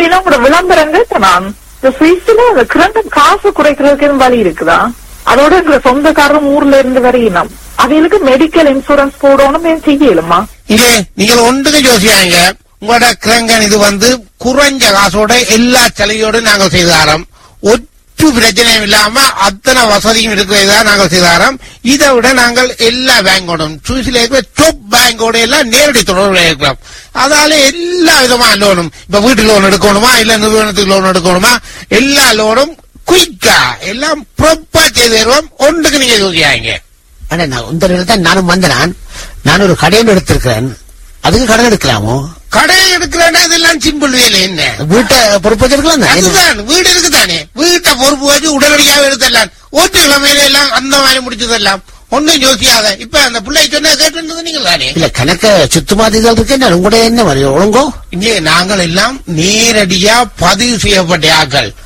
அப்படின்னா உங்களோட விளம்பரங்கள் இப்ப நான் இந்த சுவிஸ்ல அந்த கிரண்டம் காசு குறைக்கிறதுக்கு எதுவும் வழி இருக்குதா அதோட எங்க சொந்தக்காரரும் ஊர்ல இருந்து வரையினம் அவைகளுக்கு மெடிக்கல் இன்சூரன்ஸ் போடணும் ஏன் செய்யலுமா இங்கே நீங்கள் ஒன்றுக்கு யோசியாங்க உங்களோட கிரங்கன் இது வந்து குறைஞ்ச காசோட எல்லா சலுகையோட நாங்கள் செய்து தரோம் ஒற்று பிரச்சனையும் இல்லாம அத்தனை வசதியும் இருக்கிறதா நாங்கள் செய்து தரோம் இதை விட நாங்கள் எல்லா பேங்கோடும் சுவிஸ்ல இருக்கிற டாப் பேங்கோட எல்லாம் நேரடி தொடர்புல இருக்கிறோம் அதால எல்லா விதமான லோனும் இப்ப வீட்டு லோன் எடுக்கணுமா இல்ல நிறுவனத்துக்கு லோன் எடுக்கணுமா எல்லா லோனும் குயிக்கா எல்லாம் ப்ராப்பா செய்து தருவோம் ஒன்றுக்கு நீங்க யோசியாங்க அண்ணா நான் இந்த நேரத்தில் தான் நானும் வந்தேன் நான் ஒரு கடையில் எடுத்திருக்கிறேன் அதுக்கு கடன் எடுக்கலாமோ கடை எடுக்கிறேன்னா இதெல்லாம் சிம்பிள் வேலை என்ன வீட்டை பொறுப்பு வச்சிருக்கலாம் தான். அதுதான் வீடு இருக்குதானே வீட்டை பொறுப்பு வச்சு உடனடியாக எடுத்துடலாம் ஓட்டு கிழமையில எல்லாம் அந்த மாதிரி முடிச்சதெல்லாம் ஒன்னும் யோசியாத இப்ப அந்த பிள்ளை சொன்ன கேட்டு நீங்கள் தானே இல்ல கணக்க சுத்தமா இதழ் இருக்கு என்ன உங்களுடைய என்ன மாதிரி ஒழுங்கோ இங்கே நாங்கள் எல்லாம் நேரடியா பதிவு செய்யப்பட்ட ஆக்கள்